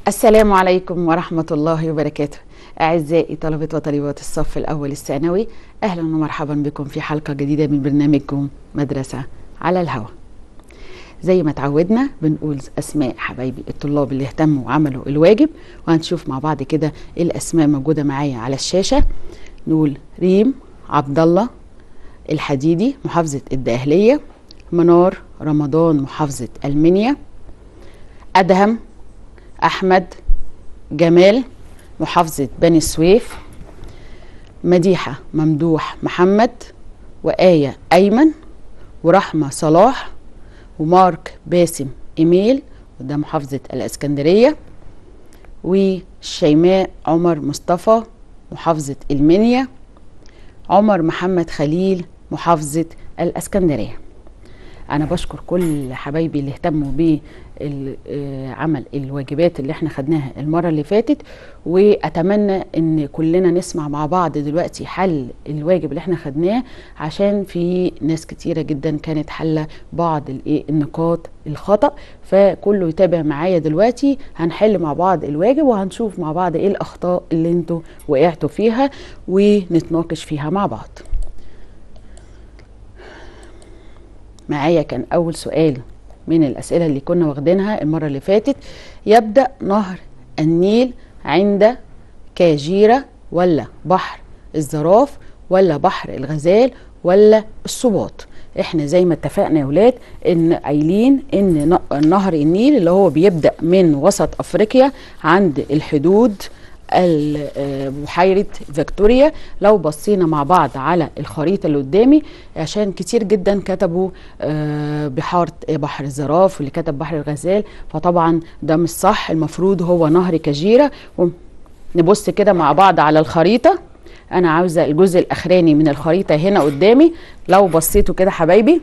السلام عليكم ورحمة الله وبركاته أعزائي طلبة وطالبات الصف الأول الثانوي أهلا ومرحبا بكم في حلقة جديدة من برنامجكم مدرسة على الهواء زي ما تعودنا بنقول أسماء حبايبي الطلاب اللي اهتموا وعملوا الواجب وهنشوف مع بعض كده إيه الأسماء موجودة معايا على الشاشة نقول ريم عبد الله الحديدي محافظة الدقهلية منار رمضان محافظة المنيا أدهم أحمد جمال محافظة بني سويف مديحة ممدوح محمد وآية أيمن ورحمة صلاح ومارك باسم إيميل وده محافظة الإسكندرية وشيماء عمر مصطفى محافظة المنيا عمر محمد خليل محافظة الإسكندرية أنا بشكر كل حبايبي اللي اهتموا بعمل الواجبات اللي احنا خدناها المرة اللي فاتت وأتمنى إن كلنا نسمع مع بعض دلوقتي حل الواجب اللي احنا خدناه عشان في ناس كتيرة جدا كانت حلة بعض الايه النقاط الخطأ فكله يتابع معايا دلوقتي هنحل مع بعض الواجب وهنشوف مع بعض ايه الأخطاء اللي انتوا وقعتوا فيها ونتناقش فيها مع بعض معايا كان أول سؤال من الأسئلة اللي كنا واخدينها المرة اللي فاتت يبدأ نهر النيل عند كاجيرة ولا بحر الزراف ولا بحر الغزال ولا الصباط احنا زي ما اتفقنا يا ولاد ان قايلين ان نهر النيل اللي هو بيبدأ من وسط افريقيا عند الحدود بحيرة فيكتوريا لو بصينا مع بعض على الخريطة اللي قدامي عشان كتير جدا كتبوا بحار بحر الزراف واللي كتب بحر الغزال فطبعا ده مش صح المفروض هو نهر كجيرة نبص كده مع بعض على الخريطة انا عاوزة الجزء الاخراني من الخريطة هنا قدامي لو بصيتوا كده حبايبي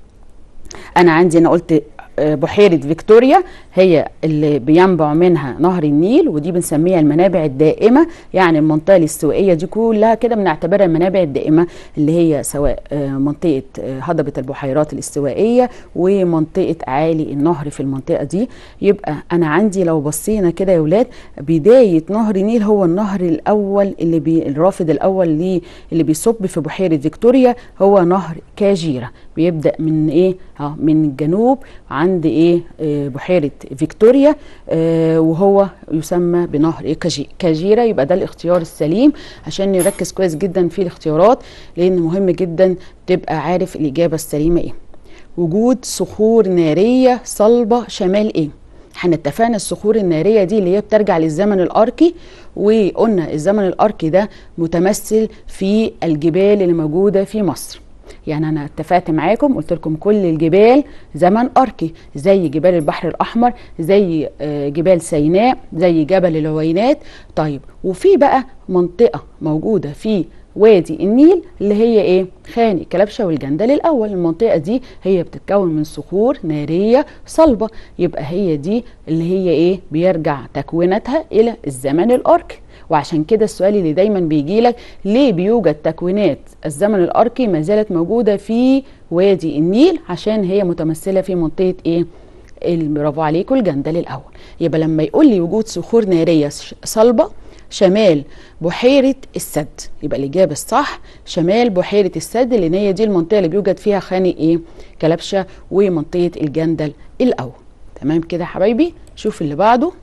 انا عندي انا قلت بحيرة فيكتوريا هي اللي بينبع منها نهر النيل ودي بنسميها المنابع الدائمة يعني المنطقة الاستوائية دي كلها كده بنعتبرها المنابع الدائمة اللي هي سواء منطقة هضبة البحيرات الاستوائية ومنطقة عالي النهر في المنطقة دي يبقى أنا عندي لو بصينا كده يا ولاد بداية نهر النيل هو النهر الأول اللي بي الرافد الأول ليه اللي بيصب في بحيرة فيكتوريا هو نهر كاجيرا بيبدأ من إيه؟ اه من الجنوب عند ايه آه بحيره فيكتوريا آه وهو يسمى بنهر إيه كاجيرا يبقى ده الاختيار السليم عشان نركز كويس جدا في الاختيارات لان مهم جدا تبقى عارف الاجابه السليمه ايه وجود صخور ناريه صلبه شمال ايه احنا اتفقنا الصخور الناريه دي اللي هي بترجع للزمن الاركي وقلنا الزمن الاركي ده متمثل في الجبال اللي موجوده في مصر يعني انا اتفقت معاكم قلت لكم كل الجبال زمن اركي زي جبال البحر الاحمر زي جبال سيناء زي جبل العوينات طيب وفي بقى منطقه موجوده في وادي النيل اللي هي ايه خاني كلبشه والجندل الاول المنطقه دي هي بتتكون من صخور ناريه صلبه يبقى هي دي اللي هي ايه بيرجع تكويناتها الى الزمن الاركي وعشان كده السؤال اللي دايما بيجي لك ليه بيوجد تكوينات الزمن الاركي ما زالت موجوده في وادي النيل عشان هي متمثله في منطقه ايه برافو عليكم الجندل الاول يبقى لما يقول لي وجود صخور ناريه صلبه شمال بحيرة السد يبقى الإجابة الصح شمال بحيرة السد لأن هي دي المنطقة اللي بيوجد فيها خانق إيه كلبشة ومنطقة الجندل الأول تمام كده حبايبي شوف اللي بعده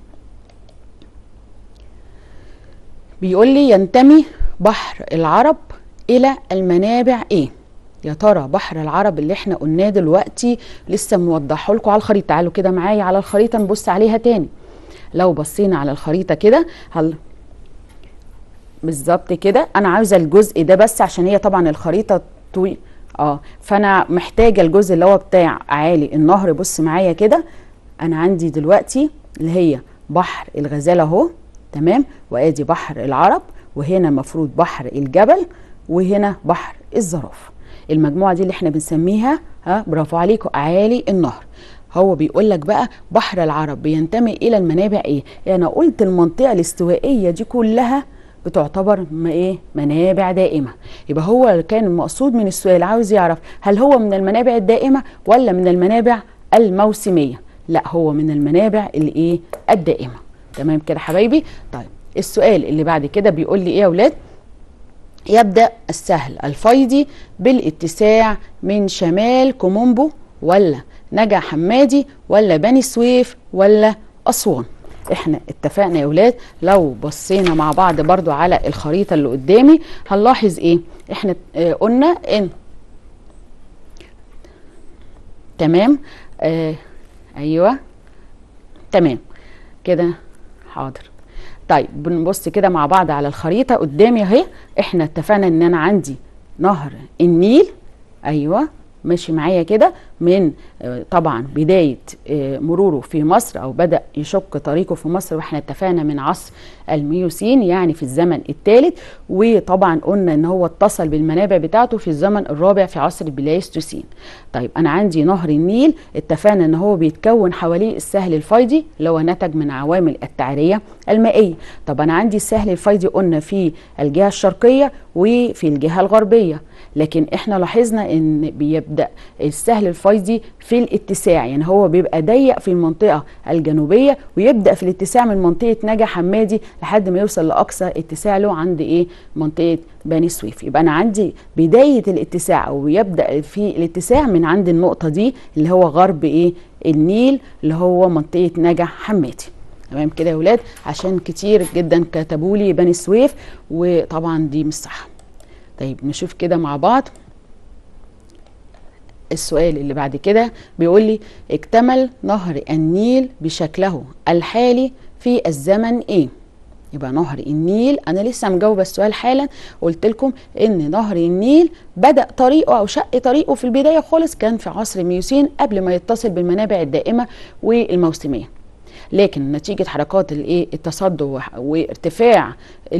بيقول لي ينتمي بحر العرب الى المنابع ايه يا ترى بحر العرب اللي احنا قلناه دلوقتي لسه موضحه لكم على الخريطه تعالوا كده معايا على الخريطه نبص عليها تاني لو بصينا على الخريطه كده هل بالظبط كده انا عاوزه الجزء ده بس عشان هي طبعا الخريطه طويل اه فانا محتاجه الجزء اللي هو بتاع عالي النهر بص معايا كده انا عندي دلوقتي اللي هي بحر الغزال اهو تمام وادي بحر العرب وهنا المفروض بحر الجبل وهنا بحر الزراف المجموعه دي اللي احنا بنسميها ها برافو عليكم اعالي النهر هو بيقول لك بقى بحر العرب بينتمي الى المنابع ايه يعني انا قلت المنطقه الاستوائيه دي كلها بتعتبر ايه منابع دائمه يبقى هو كان المقصود من السؤال عاوز يعرف هل هو من المنابع الدائمه ولا من المنابع الموسميه لا هو من المنابع الايه الدائمه تمام كده حبايبي طيب السؤال اللي بعد كده بيقول لي ايه يا اولاد يبدأ السهل الفيضي بالاتساع من شمال كومومبو ولا نجع حمادي ولا بني سويف ولا أسوان احنا اتفقنا يا ولاد لو بصينا مع بعض برضو على الخريطة اللي قدامي هنلاحظ ايه احنا اه قلنا ان تمام اه ايوه تمام كده حاضر طيب بنبص كده مع بعض على الخريطة قدامي اهي احنا اتفقنا ان انا عندي نهر النيل ايوه ماشي معايا كده من طبعا بداية مروره في مصر أو بدأ يشق طريقه في مصر واحنا اتفقنا من عصر الميوسين يعني في الزمن الثالث وطبعا قلنا ان هو اتصل بالمنابع بتاعته في الزمن الرابع في عصر البلايستوسين طيب انا عندي نهر النيل اتفقنا ان هو بيتكون حواليه السهل الفيضي اللي هو نتج من عوامل التعرية المائية طب انا عندي السهل الفيضي قلنا في الجهة الشرقية وفي الجهة الغربية لكن احنا لاحظنا ان بيبدا السهل الفيضي في الاتساع يعني هو بيبقى ضيق في المنطقه الجنوبيه ويبدا في الاتساع من منطقه نجا حمادي لحد ما يوصل لاقصى اتساع له عند ايه منطقه بني سويف يبقى انا عندي بدايه الاتساع او يبدا في الاتساع من عند النقطه دي اللي هو غرب ايه النيل اللي هو منطقه نجا حمادي تمام كده يا ولاد عشان كتير جدا كتبوا لي بني سويف وطبعا دي مش صح طيب نشوف كده مع بعض السؤال اللي بعد كده بيقول لي اكتمل نهر النيل بشكله الحالي في الزمن ايه يبقى نهر النيل انا لسه مجاوبه السؤال حالا قلت لكم ان نهر النيل بدا طريقه او شق طريقه في البدايه خالص كان في عصر الميوسين قبل ما يتصل بالمنابع الدائمه والموسميه لكن نتيجة حركات الايه التصدع وارتفاع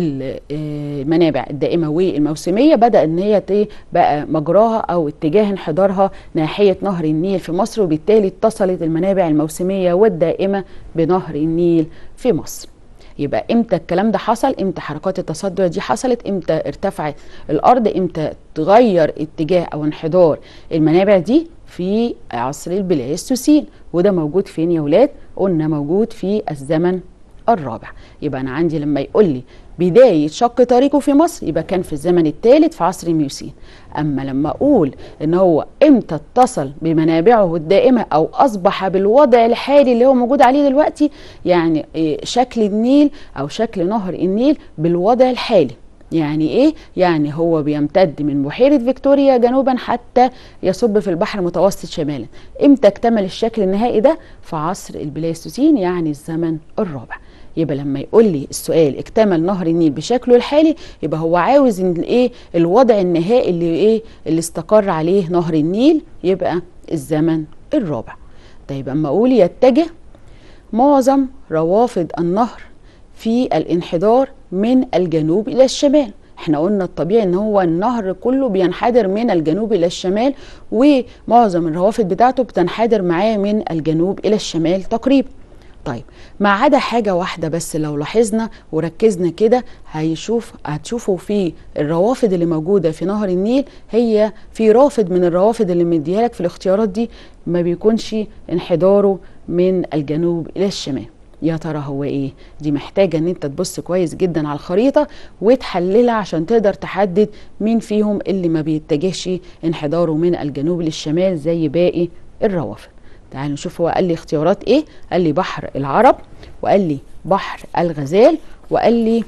المنابع الدائمة والموسمية بدأ ان هي بقى مجراها او اتجاه انحدارها ناحية نهر النيل في مصر وبالتالي اتصلت المنابع الموسمية والدائمة بنهر النيل في مصر يبقى امتى الكلام ده حصل امتى حركات التصدع دي حصلت امتى ارتفعت الارض امتى تغير اتجاه او انحدار المنابع دي في عصر البلايستوسين وده موجود فين يا ولاد قلنا موجود في الزمن الرابع يبقى انا عندي لما يقول لي بداية شق طريقه في مصر يبقى كان في الزمن الثالث في عصر الميوسين أما لما أقول إن هو إمتى اتصل بمنابعه الدائمة أو أصبح بالوضع الحالي اللي هو موجود عليه دلوقتي يعني شكل النيل أو شكل نهر النيل بالوضع الحالي يعني ايه يعني هو بيمتد من بحيره فيكتوريا جنوبا حتى يصب في البحر المتوسط شمالا امتى اكتمل الشكل النهائي ده في عصر البلايستوسين يعني الزمن الرابع يبقى لما يقول لي السؤال اكتمل نهر النيل بشكله الحالي يبقى هو عاوز ان ايه الوضع النهائي اللي ايه اللي استقر عليه نهر النيل يبقى الزمن الرابع طيب اما اقول يتجه معظم روافد النهر في الانحدار من الجنوب الى الشمال احنا قلنا الطبيعي ان هو النهر كله بينحدر من الجنوب الى الشمال ومعظم الروافد بتاعته بتنحدر معاه من الجنوب الى الشمال تقريبا طيب ما عدا حاجة واحدة بس لو لاحظنا وركزنا كده هيشوف هتشوفوا في الروافد اللي موجودة في نهر النيل هي في رافد من الروافد اللي مديها لك في الاختيارات دي ما بيكونش انحداره من الجنوب إلى الشمال يا ترى هو ايه دي محتاجة ان انت تبص كويس جدا على الخريطة وتحللها عشان تقدر تحدد مين فيهم اللي ما بيتجهش انحداره من الجنوب للشمال زي باقي الروافد تعالوا نشوف هو قال لي اختيارات ايه قال لي بحر العرب وقال لي بحر الغزال وقال لي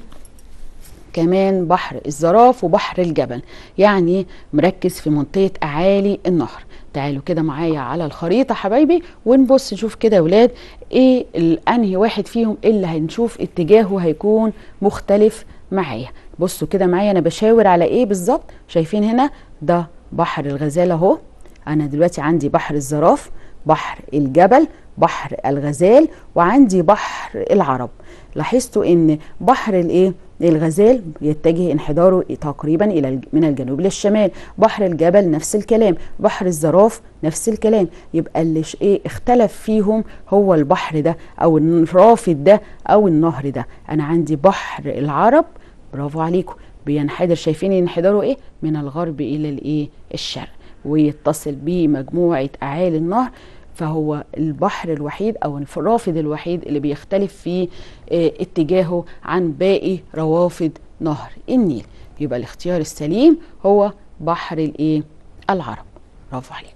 كمان بحر الزراف وبحر الجبل يعني مركز في منطقة أعالي النهر تعالوا كده معايا على الخريطة حبايبي ونبص نشوف كده يا ولاد ايه انهي واحد فيهم اللي هنشوف اتجاهه هيكون مختلف معايا بصوا كده معايا انا بشاور على ايه بالظبط شايفين هنا ده بحر الغزال اهو انا دلوقتي عندي بحر الزراف بحر الجبل بحر الغزال وعندي بحر العرب لاحظتوا ان بحر الايه الغزال يتجه انحداره تقريبا الى من الجنوب للشمال بحر الجبل نفس الكلام بحر الزراف نفس الكلام يبقى اللي ايه اختلف فيهم هو البحر ده او الرافد ده او النهر ده انا عندي بحر العرب برافو عليكم بينحدر شايفين انحداره ايه من الغرب الى الايه الشرق ويتصل بمجموعه اعالي النهر فهو البحر الوحيد او الرافد الوحيد اللي بيختلف في اه اتجاهه عن باقي روافد نهر النيل يبقى الاختيار السليم هو بحر الايه العرب برافو عليكم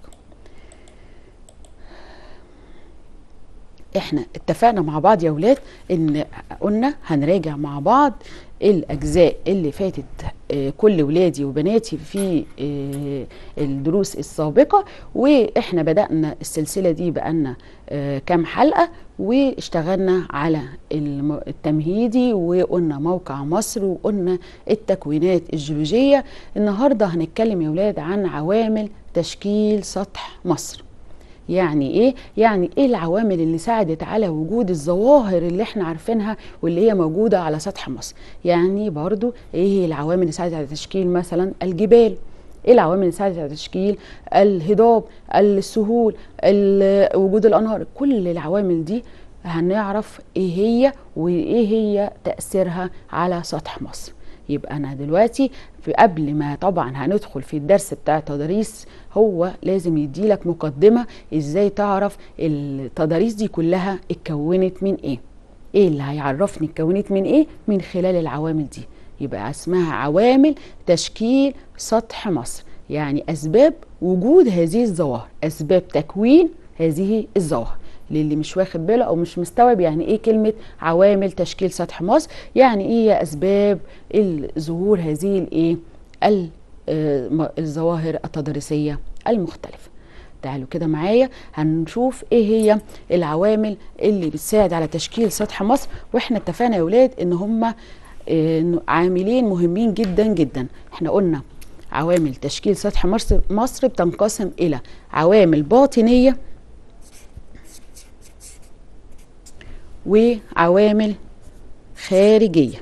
احنا اتفقنا مع بعض يا ولاد ان قلنا هنراجع مع بعض الاجزاء اللي فاتت آه كل ولادي وبناتي في آه الدروس السابقه واحنا بدانا السلسله دي بقالنا آه كام حلقه واشتغلنا على التمهيدي وقلنا موقع مصر وقلنا التكوينات الجيولوجيه النهارده هنتكلم يا ولاد عن عوامل تشكيل سطح مصر يعني ايه يعني ايه العوامل اللي ساعدت على وجود الظواهر اللي احنا عارفينها واللي هي موجوده على سطح مصر يعني برضو ايه هي العوامل اللي ساعدت على تشكيل مثلا الجبال ايه العوامل اللي ساعدت على تشكيل الهضاب السهول وجود الانهار كل العوامل دي هنعرف ايه هي وايه هي تاثيرها على سطح مصر يبقى انا دلوقتي في قبل ما طبعا هندخل في الدرس بتاع التضاريس هو لازم يديلك مقدمه ازاي تعرف التضاريس دي كلها اتكونت من ايه ايه اللي هيعرفني اتكونت من ايه من خلال العوامل دي يبقى اسمها عوامل تشكيل سطح مصر يعني اسباب وجود هذه الظواهر اسباب تكوين هذه الظواهر للي مش واخد باله او مش مستوعب يعني ايه كلمه عوامل تشكيل سطح مصر يعني ايه اسباب ظهور هذه الايه الظواهر التضاريسيه المختلفه تعالوا كده معايا هنشوف ايه هي العوامل اللي بتساعد على تشكيل سطح مصر واحنا اتفقنا يا ولاد ان هم عاملين مهمين جدا جدا احنا قلنا عوامل تشكيل سطح مصر مصر بتنقسم الى عوامل باطنيه وعوامل خارجية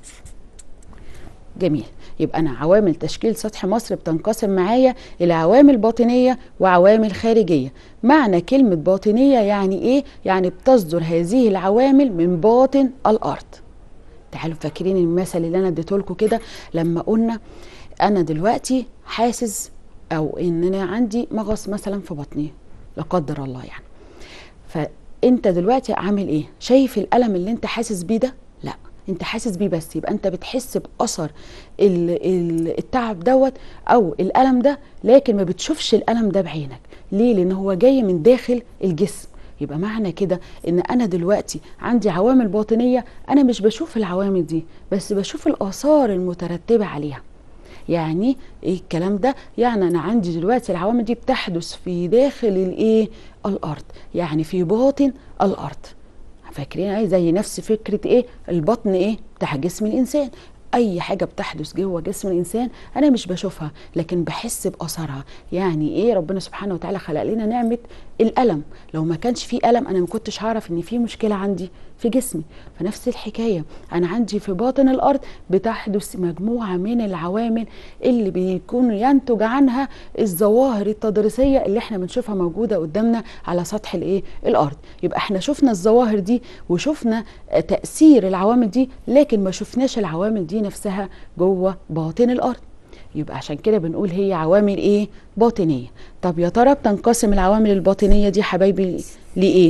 جميل يبقى أنا عوامل تشكيل سطح مصر بتنقسم معايا إلى عوامل باطنية وعوامل خارجية معنى كلمة باطنية يعني إيه؟ يعني بتصدر هذه العوامل من باطن الأرض تعالوا فاكرين المثل اللي أنا اديته لكم كده لما قلنا أنا دلوقتي حاسس أو إن أنا عندي مغص مثلا في بطني لا قدر الله يعني ف انت دلوقتي عامل ايه شايف الالم اللي انت حاسس بيه ده لا انت حاسس بيه بس يبقى انت بتحس باثر التعب دوت او الالم ده لكن ما بتشوفش الالم ده بعينك ليه لان هو جاي من داخل الجسم يبقى معنى كده ان انا دلوقتي عندي عوامل باطنيه انا مش بشوف العوامل دي بس بشوف الاثار المترتبه عليها يعني ايه الكلام ده يعني انا عندي دلوقتي العوامل دي بتحدث في داخل الايه الارض يعني في باطن الارض فاكرين ايه زي نفس فكره ايه البطن ايه بتاع جسم الانسان اي حاجه بتحدث جوه جسم الانسان انا مش بشوفها لكن بحس باثرها يعني ايه ربنا سبحانه وتعالى خلق لنا نعمه الالم لو ما كانش في الم انا ما كنتش هعرف ان في مشكله عندي في جسمي فنفس الحكايه انا عندي في باطن الارض بتحدث مجموعه من العوامل اللي بيكون ينتج عنها الظواهر التضاريسيه اللي احنا بنشوفها موجوده قدامنا على سطح الايه الارض يبقى احنا شفنا الظواهر دي وشفنا تاثير العوامل دي لكن ما شفناش العوامل دي نفسها جوه باطن الارض يبقى عشان كده بنقول هي عوامل ايه باطنيه طب يا ترى بتنقسم العوامل الباطنيه دي حبايبي لايه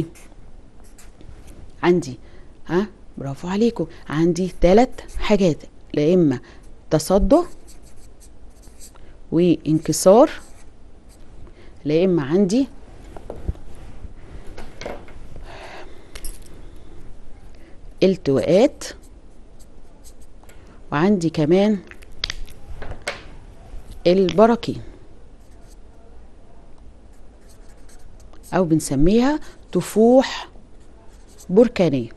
عندي ها برافو عليكم عندي ثلاث حاجات لا اما تصدع وانكسار لا اما عندي التواءات وعندي كمان البراكين او بنسميها تفوح بركانيه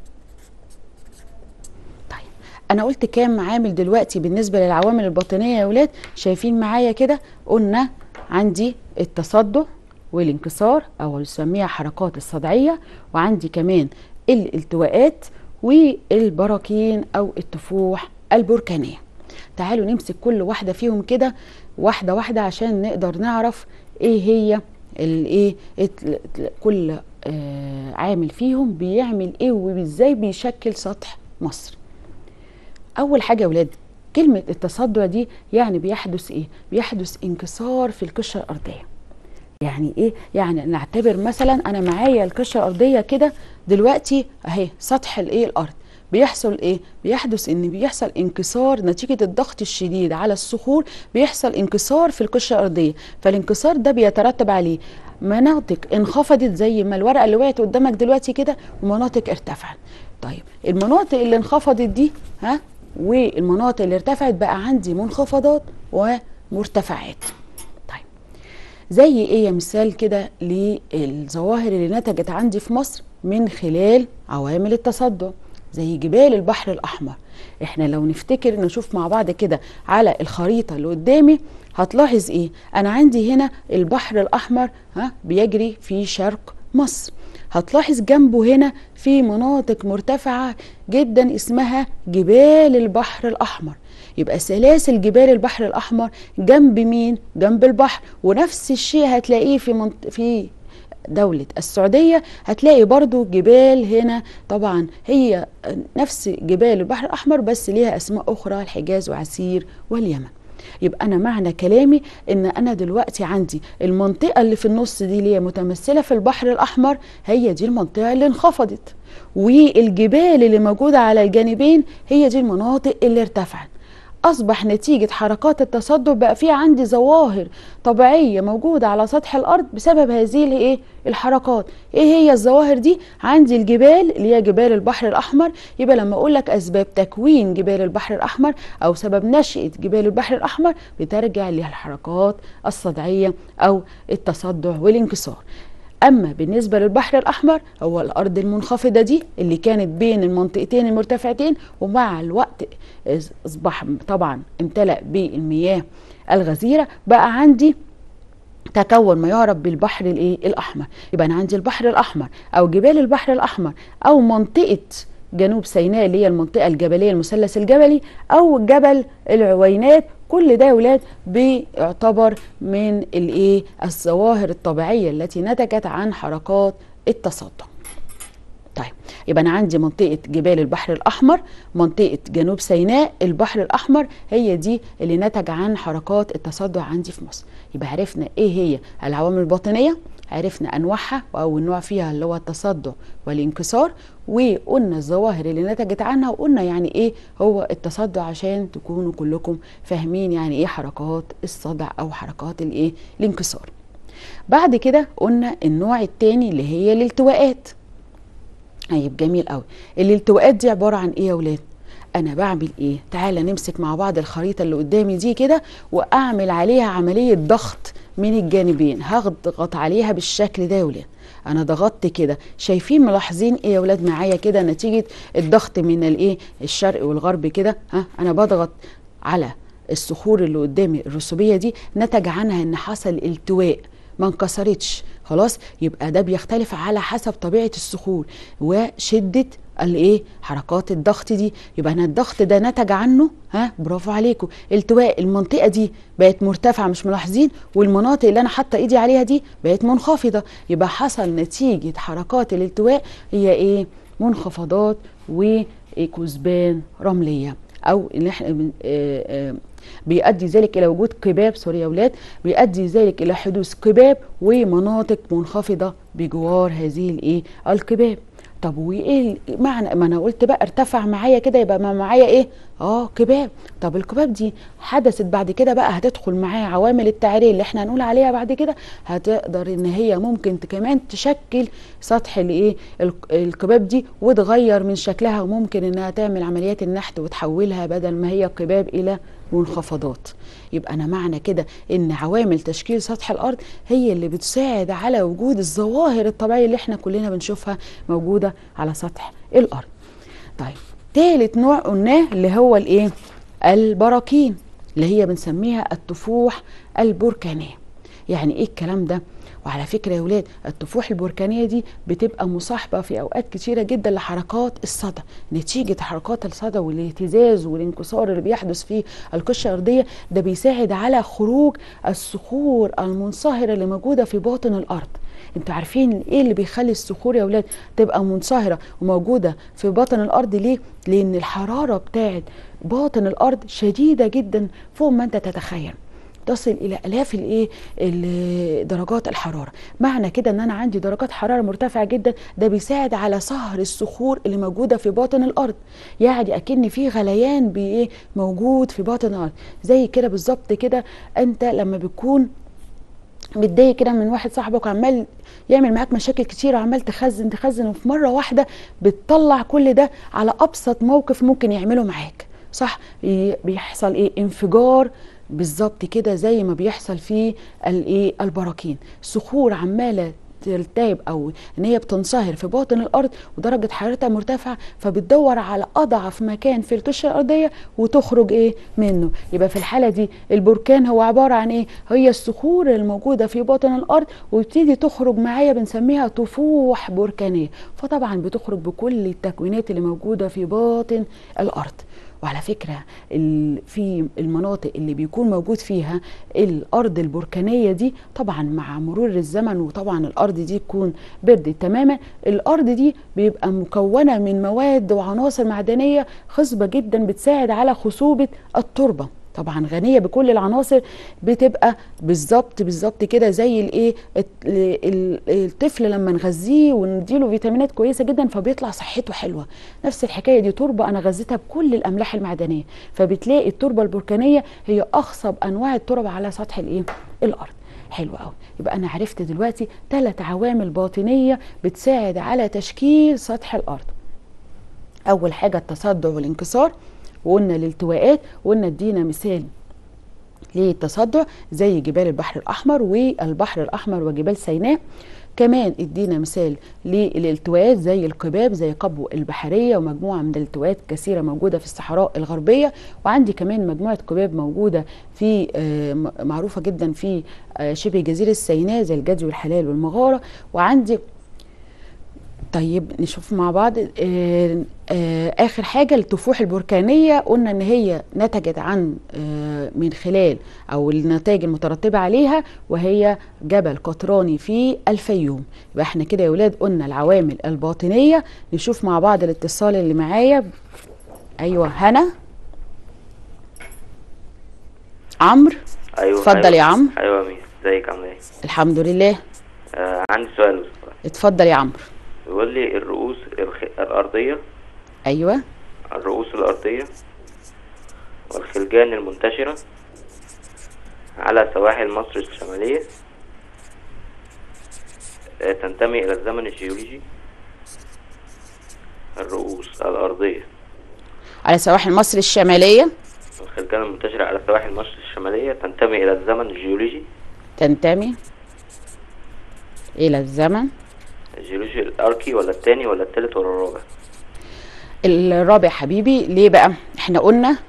طيب انا قلت كام عامل دلوقتي بالنسبه للعوامل الباطنيه يا ولاد شايفين معايا كده قلنا عندي التصدع والانكسار او نسميها حركات الصدعيه وعندي كمان الالتواءات والبراكين او التفوح البركانيه تعالوا نمسك كل واحده فيهم كده واحده واحده عشان نقدر نعرف ايه هي الايه كل آه عامل فيهم بيعمل ايه وازاي بيشكل سطح مصر اول حاجه يا ولاد كلمه التصدع دي يعني بيحدث ايه بيحدث انكسار في القشره الارضيه يعني ايه يعني نعتبر مثلا انا معايا القشره الارضيه كده دلوقتي اهي سطح الايه الارض بيحصل ايه بيحدث ان بيحصل انكسار نتيجه الضغط الشديد على الصخور بيحصل انكسار في القشره الارضيه فالانكسار ده بيترتب عليه مناطق انخفضت زي ما الورقه اللي وقعت قدامك دلوقتي كده ومناطق ارتفعت طيب المناطق اللي انخفضت دي ها والمناطق اللي ارتفعت بقى عندي منخفضات ومرتفعات طيب زي ايه مثال كده للظواهر اللي نتجت عندي في مصر من خلال عوامل التصدع زي جبال البحر الاحمر احنا لو نفتكر نشوف مع بعض كده على الخريطه اللي قدامي هتلاحظ ايه انا عندي هنا البحر الاحمر ها بيجري في شرق مصر هتلاحظ جنبه هنا في مناطق مرتفعه جدا اسمها جبال البحر الاحمر يبقى سلاسل جبال البحر الاحمر جنب مين جنب البحر ونفس الشيء هتلاقيه في منط... في دولة السعودية هتلاقي برضو جبال هنا طبعا هي نفس جبال البحر الأحمر بس ليها أسماء أخرى الحجاز وعسير واليمن يبقى أنا معنى كلامي إن أنا دلوقتي عندي المنطقة اللي في النص دي اللي هي متمثلة في البحر الأحمر هي دي المنطقة اللي انخفضت والجبال اللي موجودة على الجانبين هي دي المناطق اللي ارتفعت أصبح نتيجة حركات التصدع بقى في عندي ظواهر طبيعية موجودة على سطح الأرض بسبب هذه الإيه الحركات إيه هي الظواهر دي عندي الجبال اللي هي جبال البحر الأحمر يبقى لما أقول لك أسباب تكوين جبال البحر الأحمر أو سبب نشأة جبال البحر الأحمر بترجع للحركات الصدعية أو التصدع والانكسار اما بالنسبه للبحر الاحمر هو الارض المنخفضه دي اللي كانت بين المنطقتين المرتفعتين ومع الوقت اصبح طبعا امتلأ بالمياه الغزيره بقى عندي تكون ما يعرف بالبحر الايه الاحمر يبقى انا عندي البحر الاحمر او جبال البحر الاحمر او منطقه جنوب سيناء اللي هي المنطقه الجبليه المثلث الجبلي او جبل العوينات كل ده يا ولاد بيعتبر من الايه الظواهر الطبيعيه التي نتجت عن حركات التصدع طيب يبقى انا عندي منطقه جبال البحر الاحمر منطقه جنوب سيناء البحر الاحمر هي دي اللي نتج عن حركات التصدع عندي في مصر يبقى عرفنا ايه هي العوامل الباطنيه عرفنا انواعها واول نوع فيها اللي هو التصدع والانكسار وقلنا الظواهر اللي نتجت عنها وقلنا يعني ايه هو التصدع عشان تكونوا كلكم فاهمين يعني ايه حركات الصدع او حركات الايه الانكسار بعد كده قلنا النوع الثاني اللي هي الالتواءات طيب جميل قوي الالتواءات دي عباره عن ايه يا ولاد انا بعمل ايه تعالى نمسك مع بعض الخريطه اللي قدامي دي كده واعمل عليها عمليه ضغط من الجانبين هضغط عليها بالشكل ده يا ولاد انا ضغطت كده شايفين ملاحظين ايه يا ولاد معايا كده نتيجه الضغط من الايه الشرق والغرب كده ها انا بضغط على الصخور اللي قدامي الرسوبيه دي نتج عنها ان حصل التواء ما انكسرتش خلاص يبقى ده بيختلف على حسب طبيعه الصخور وشده الايه حركات الضغط دي يبقى انا الضغط ده نتج عنه ها برافو عليكم التواء المنطقه دي بقت مرتفعه مش ملاحظين والمناطق اللي انا حاطه ايدي عليها دي بقت منخفضه يبقى حصل نتيجه حركات الالتواء هي ايه منخفضات وكثبان رمليه او اللي احنا بيؤدي ذلك الى وجود قباب سوري يا اولاد بيؤدي ذلك الى حدوث قباب ومناطق منخفضه بجوار هذه الايه القباب طب وايه معنى ما انا قلت بقى ارتفع معايا كده يبقى ما معايا ايه اه قباب طب القباب دي حدثت بعد كده بقى هتدخل معايا عوامل التعريه اللي احنا هنقول عليها بعد كده هتقدر ان هي ممكن كمان تشكل سطح الايه القباب دي وتغير من شكلها وممكن انها تعمل عمليات النحت وتحولها بدل ما هي قباب الى منخفضات يبقى انا معنى كده ان عوامل تشكيل سطح الارض هي اللي بتساعد على وجود الظواهر الطبيعيه اللي احنا كلنا بنشوفها موجوده على سطح الارض طيب ثالث نوع قلناه اللي هو الايه البراكين اللي هي بنسميها الطفوح البركانيه يعني ايه الكلام ده وعلى فكرة يا ولاد الطفوح البركانية دي بتبقى مصاحبة في أوقات كتيرة جدا لحركات الصدى نتيجة حركات الصدى والاهتزاز والانكسار اللي بيحدث في القشرة الأرضية ده بيساعد على خروج الصخور المنصهرة اللي موجودة في باطن الأرض انتوا عارفين ايه اللي بيخلي الصخور يا ولاد تبقى منصهره وموجوده في باطن الارض ليه لان الحراره بتاعت باطن الارض شديده جدا فوق ما انت تتخيل تصل الى الاف الايه ال- درجات الحراره معنى كده ان انا عندي درجات حراره مرتفعه جدا ده بيساعد على صهر الصخور اللي موجوده في باطن الارض يعني اكن في غليان بايه موجود في باطن الارض زي كده بالظبط كده انت لما بتكون متضايق كده من واحد صاحبك وعمال يعمل معاك مشاكل كتير وعمال تخزن تخزن وفي مره واحده بتطلع كل ده على ابسط موقف ممكن يعمله معاك صح ي- بيحصل ايه انفجار بالظبط كده زي ما بيحصل في الايه البراكين صخور عماله تلتهب او ان هي بتنصهر في باطن الارض ودرجه حرارتها مرتفعه فبتدور على اضعف مكان في القشره الارضيه وتخرج ايه منه يبقى في الحاله دي البركان هو عباره عن ايه هي الصخور الموجوده في باطن الارض وبتيجي تخرج معايا بنسميها طفوح بركانيه فطبعا بتخرج بكل التكوينات اللي موجوده في باطن الارض وعلى فكرة ال- في المناطق اللي بيكون موجود فيها الأرض البركانية دي طبعا مع مرور الزمن وطبعا الأرض دي تكون بردت تماما الأرض دي بيبقى مكونة من مواد وعناصر معدنية خصبة جدا بتساعد على خصوبة التربة طبعا غنيه بكل العناصر بتبقى بالظبط بالظبط كده زي الايه الت- ال- الطفل لما نغذيه ونديله فيتامينات كويسه جدا فبيطلع صحته حلوه نفس الحكايه دي تربه انا غذيتها بكل الاملاح المعدنيه فبتلاقي التربه البركانيه هي اخصب انواع التربه على سطح الايه الارض حلو قوي يبقى انا عرفت دلوقتي ثلاث عوامل باطنيه بتساعد على تشكيل سطح الارض اول حاجه التصدع والانكسار وقلنا الالتواءات وقلنا ادينا مثال للتصدع زي جبال البحر الاحمر والبحر الاحمر وجبال سيناء كمان ادينا مثال للالتواءات زي القباب زي قبو البحريه ومجموعه من الالتواءات كثيره موجوده في الصحراء الغربيه وعندي كمان مجموعه قباب موجوده في آه، م- معروفه جدا في آه، شبه جزيره سيناء زي الجدي والحلال والمغاره وعندي طيب نشوف مع بعض آه آه اخر حاجه الطفوح البركانيه قلنا ان هي نتجت عن آه من خلال او النتائج المترتبه عليها وهي جبل قطراني في الفيوم يبقى احنا كده يا ولاد قلنا العوامل الباطنيه نشوف مع بعض الاتصال اللي معايا ايوه هنا عمرو ايوه اتفضل أيوة. يا عم. ايوه يا ميس ازيك عامله ايه الحمد لله آه عندي سؤال بس. اتفضل يا عمرو بيقول لي الرؤوس الخ... الارضيه ايوه الرؤوس الارضيه والخلجان المنتشره على سواحل مصر الشماليه آه تنتمي الى الزمن الجيولوجي الرؤوس الارضيه على سواحل مصر الشماليه الخلجان المنتشره على سواحل مصر الشماليه تنتمي الى الزمن الجيولوجي تنتمي الى الزمن الجيولوجي الاركي ولا التاني ولا التالت ولا الرابع الرابع حبيبي ليه بقى احنا قلنا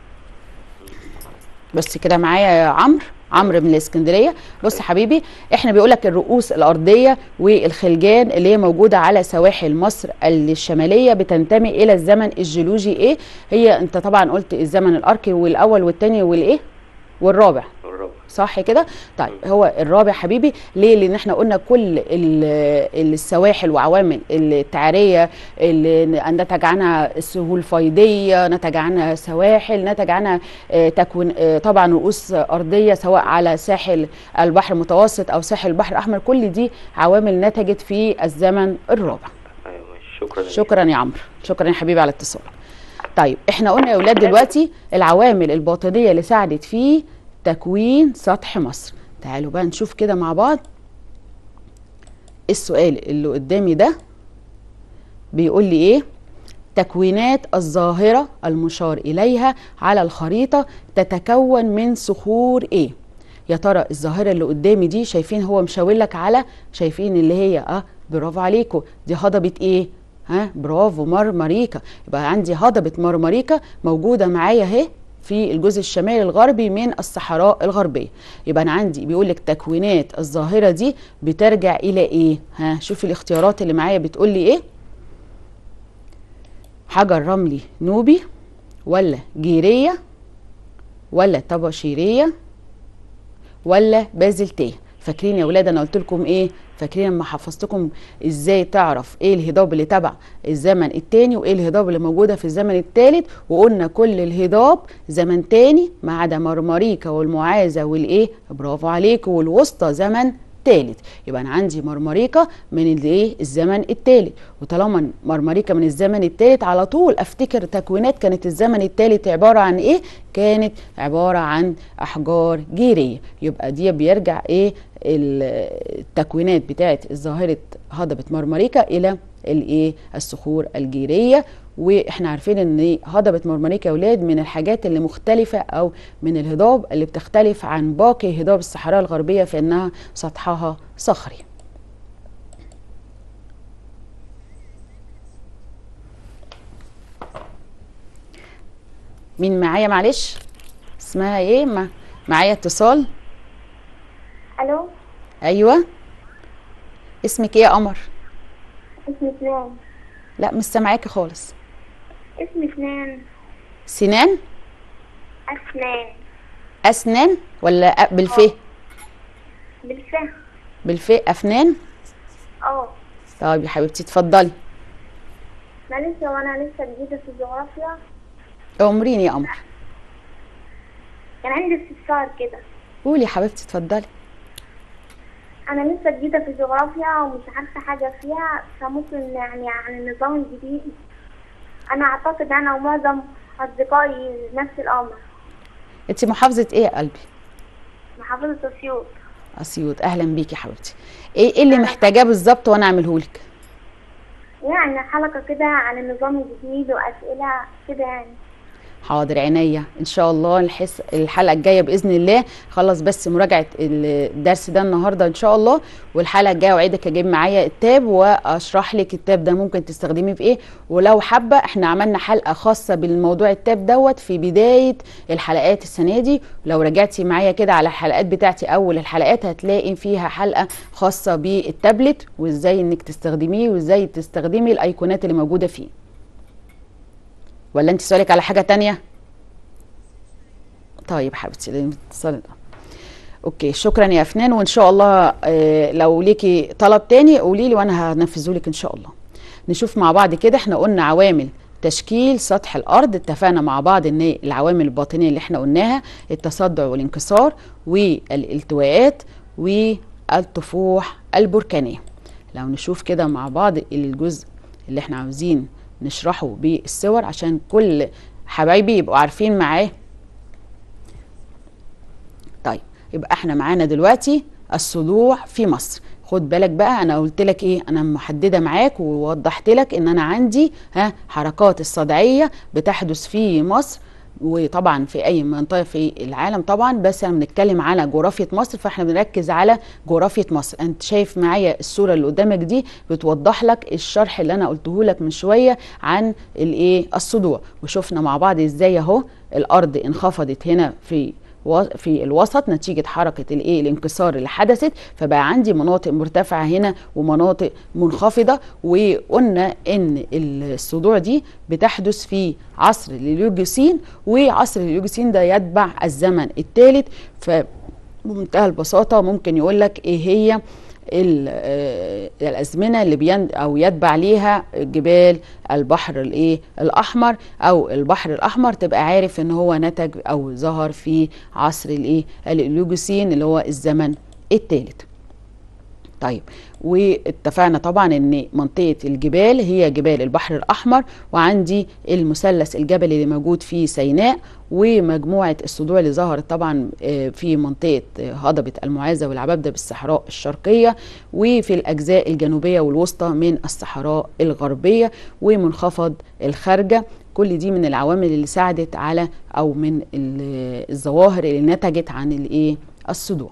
بس كده معايا يا عمرو عمرو من الاسكندريه بص يا حبيبي احنا بيقول لك الرؤوس الارضيه والخلجان اللي هي موجوده على سواحل مصر الشماليه بتنتمي الى الزمن الجيولوجي ايه هي انت طبعا قلت الزمن الاركي والاول والثاني والايه والرابع الرابع صح كده طيب هو الرابع حبيبي ليه لان احنا قلنا كل ال- السواحل وعوامل التعريه اللي نتج عنها السهول فيضيه نتج عنها سواحل نتج عنها آه، تكوين آه، طبعا رؤوس ارضيه سواء على ساحل البحر المتوسط او ساحل البحر الاحمر كل دي عوامل نتجت في الزمن الرابع ايوه ماشي شكرا يا ميس. شكرا يا عمرو شكرا يا حبيبي على الاتصال طيب احنا قلنا يا اولاد دلوقتي العوامل الباطنيه اللي ساعدت في تكوين سطح مصر تعالوا بقى نشوف كده مع بعض السؤال اللي قدامي ده بيقول لي ايه تكوينات الظاهرة المشار إليها على الخريطة تتكون من صخور إيه؟ يا ترى الظاهرة اللي قدامي دي شايفين هو مشاور لك على شايفين اللي هي اه برافو عليكم دي هضبة إيه؟ ها برافو مرمريكا يبقى عندي هضبة مرمريكا موجودة معايا اهي في الجزء الشمالي الغربي من الصحراء الغربية يبقى أنا عندي بيقول لك تكوينات الظاهرة دي بترجع إلى إيه؟ ها شوفي الاختيارات اللي معايا بتقول لي إيه؟ حجر رملي نوبي ولا جيرية ولا طباشيرية ولا بازلتية فاكرين يا ولاد انا قلت لكم ايه فاكرين لما حفظتكم ازاي تعرف ايه الهضاب اللي تبع الزمن التاني وايه الهضاب اللي موجوده في الزمن التالت وقلنا كل الهضاب زمن تاني ما عدا مرمريكا والمعازه والايه برافو عليكم والوسطى زمن تالت يبقى انا عندي مرمريكا من الايه الزمن التالت وطالما مرمريكا من الزمن التالت على طول افتكر تكوينات كانت الزمن التالت عباره عن ايه كانت عباره عن احجار جيريه يبقى دي بيرجع ايه التكوينات بتاعت ظاهره هضبه مرمريكا الى الايه الصخور الجيريه واحنا عارفين ان هضبه مرمريكا يا اولاد من الحاجات اللي مختلفه او من الهضاب اللي بتختلف عن باقي هضاب الصحراء الغربيه في انها سطحها صخري مين معايا معلش اسمها ايه ما معايا اتصال الو ايوه اسمك ايه يا قمر اسمي سنان لا مش سامعاكي خالص اسمي سنان سنان اسنان اسنان ولا أ- بالف بالفهم بالف افنان اه طيب يا حبيبتي اتفضلي معلش هو انا لسه جديدة في الجغرافيا امريني يا قمر كان عندي استفسار كده قولي يا حبيبتي اتفضلي انا لسه جديدة في الجغرافيا ومش عارفة حاجة فيها فممكن يعني عن النظام الجديد انا اعتقد انا ومعظم اصدقائي نفس الامر انت محافظه ايه يا قلبي محافظة اسيوط اسيوط اهلا بيكي يا حبيبتي ايه إيه اللي محتاجاه بالظبط وانا اعمله لك يعني حلقة كده عن النظام الجديد واسئلة كده يعني حاضر عينيا ان شاء الله الحس الحلقه الجايه باذن الله خلص بس مراجعه الدرس ده النهارده ان شاء الله والحلقه الجايه اوعدك اجيب معايا التاب واشرح لك التاب ده ممكن تستخدميه في ايه ولو حابه احنا عملنا حلقه خاصه بالموضوع التاب دوت في بدايه الحلقات السنه دي لو رجعتي معايا كده على الحلقات بتاعتي اول الحلقات هتلاقي فيها حلقه خاصه بالتابلت وازاي انك تستخدميه وازاي تستخدمي الايقونات اللي موجوده فيه ولا انت سؤالك على حاجه تانية طيب حبيبتي الاتصال ده اوكي شكرا يا افنان وان شاء الله آه، لو ليكي طلب تاني قولي لي وانا هنفذه لك ان شاء الله نشوف مع بعض كده احنا قلنا عوامل تشكيل سطح الارض اتفقنا مع بعض ان العوامل الباطنيه اللي احنا قلناها التصدع والانكسار والالتواءات والطفوح البركانيه لو نشوف كده مع بعض الجزء اللي احنا عاوزين نشرحه بالصور عشان كل حبايبي يبقوا عارفين معاه طيب يبقى احنا معانا دلوقتي الصدوع في مصر خد بالك بقى انا قلت لك ايه انا محدده معاك ووضحت لك ان انا عندي ها حركات الصدعيه بتحدث في مصر وطبعا في اي منطقه في العالم طبعا بس انا بنتكلم على جغرافيه مصر فاحنا بنركز على جغرافيه مصر انت شايف معايا الصوره اللي قدامك دي بتوضح لك الشرح اللي انا قلته لك من شويه عن الايه الصدوع وشفنا مع بعض ازاي اهو الارض انخفضت هنا في و- في الوسط نتيجة حركة الايه الانكسار اللي حدثت فبقى عندي مناطق مرتفعة هنا ومناطق منخفضة وقلنا ان الصدوع دي بتحدث في عصر اليوجوسين وعصر اليوجوسين ده يتبع الزمن الثالث فبمنتهى البساطة ممكن يقول لك ايه هي ال- آه، الازمنه اللي بين او يتبع ليها جبال البحر الايه الاحمر او البحر الاحمر تبقى عارف ان هو نتج او ظهر في عصر الايه اليوجوسين اللي هو الزمن الثالث طيب واتفقنا طبعا ان منطقه الجبال هي جبال البحر الاحمر وعندي المثلث الجبلي اللي موجود في سيناء ومجموعه الصدوع اللي ظهرت طبعا آه، في منطقه آه، هضبه المعازه والعبابده بالصحراء الشرقيه وفي الاجزاء الجنوبيه والوسطى من الصحراء الغربيه ومنخفض الخارجه كل دي من العوامل اللي ساعدت على او من ال- الظواهر اللي نتجت عن الايه الصدوع